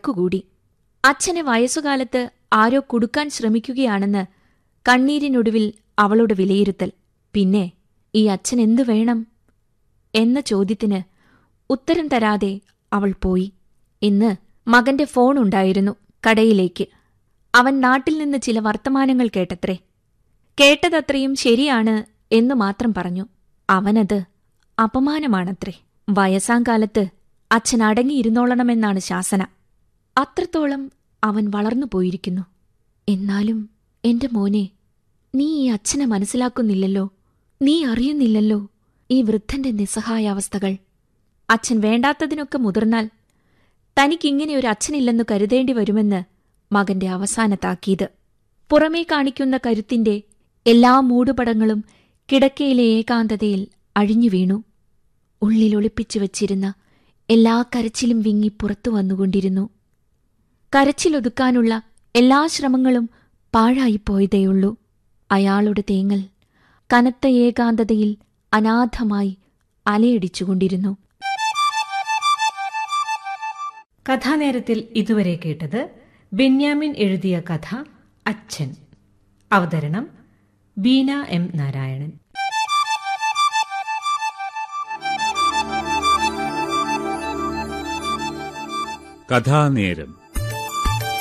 വഴക്കുകൂടി അച്ഛനെ വയസ്സുകാലത്ത് ആരോ കുടുക്കാൻ ശ്രമിക്കുകയാണെന്ന് കണ്ണീരിനൊടുവിൽ അവളുടെ വിലയിരുത്തൽ പിന്നെ ഈ അച്ഛൻ എന്തു വേണം എന്ന ചോദ്യത്തിന് ഉത്തരം തരാതെ അവൾ പോയി ഇന്ന് മകന്റെ ഫോൺ ഉണ്ടായിരുന്നു കടയിലേക്ക് അവൻ നാട്ടിൽ നിന്ന് ചില വർത്തമാനങ്ങൾ കേട്ടത്രേ കേട്ടതത്രയും ശരിയാണ് എന്നു മാത്രം പറഞ്ഞു അവനത് അപമാനമാണത്രേ വയസ്സാം കാലത്ത് അച്ഛൻ അടങ്ങിയിരുന്നോളണമെന്നാണ് ശാസന അത്രത്തോളം അവൻ വളർന്നു പോയിരിക്കുന്നു എന്നാലും എന്റെ മോനെ നീ ഈ അച്ഛനെ മനസ്സിലാക്കുന്നില്ലല്ലോ നീ അറിയുന്നില്ലല്ലോ ഈ വൃദ്ധന്റെ നിസ്സഹായാവസ്ഥകൾ അച്ഛൻ വേണ്ടാത്തതിനൊക്കെ മുതിർന്നാൽ തനിക്കിങ്ങനെ ഒരു അച്ഛനില്ലെന്നു കരുതേണ്ടി വരുമെന്ന് മകന്റെ അവസാന താക്കീത് പുറമേ കാണിക്കുന്ന കരുത്തിന്റെ എല്ലാ മൂടുപടങ്ങളും കിടക്കയിലെ ഏകാന്തതയിൽ അഴിഞ്ഞു വീണു ഉള്ളിൽ ഒളിപ്പിച്ചു വച്ചിരുന്ന എല്ലാ കരച്ചിലും വിങ്ങി പുറത്തു വന്നുകൊണ്ടിരുന്നു കരച്ചിലൊതുക്കാനുള്ള എല്ലാ ശ്രമങ്ങളും പാഴായിപ്പോയതേയുള്ളൂ അയാളുടെ തേങ്ങൽ കനത്ത ഏകാന്തതയിൽ അനാഥമായി അലയടിച്ചുകൊണ്ടിരുന്നു കഥാനേരത്തിൽ ഇതുവരെ കേട്ടത് ബെന്യാമിൻ എഴുതിയ കഥ അച്ഛൻ അവതരണം ബീന എം നാരായണൻ കഥാനേരം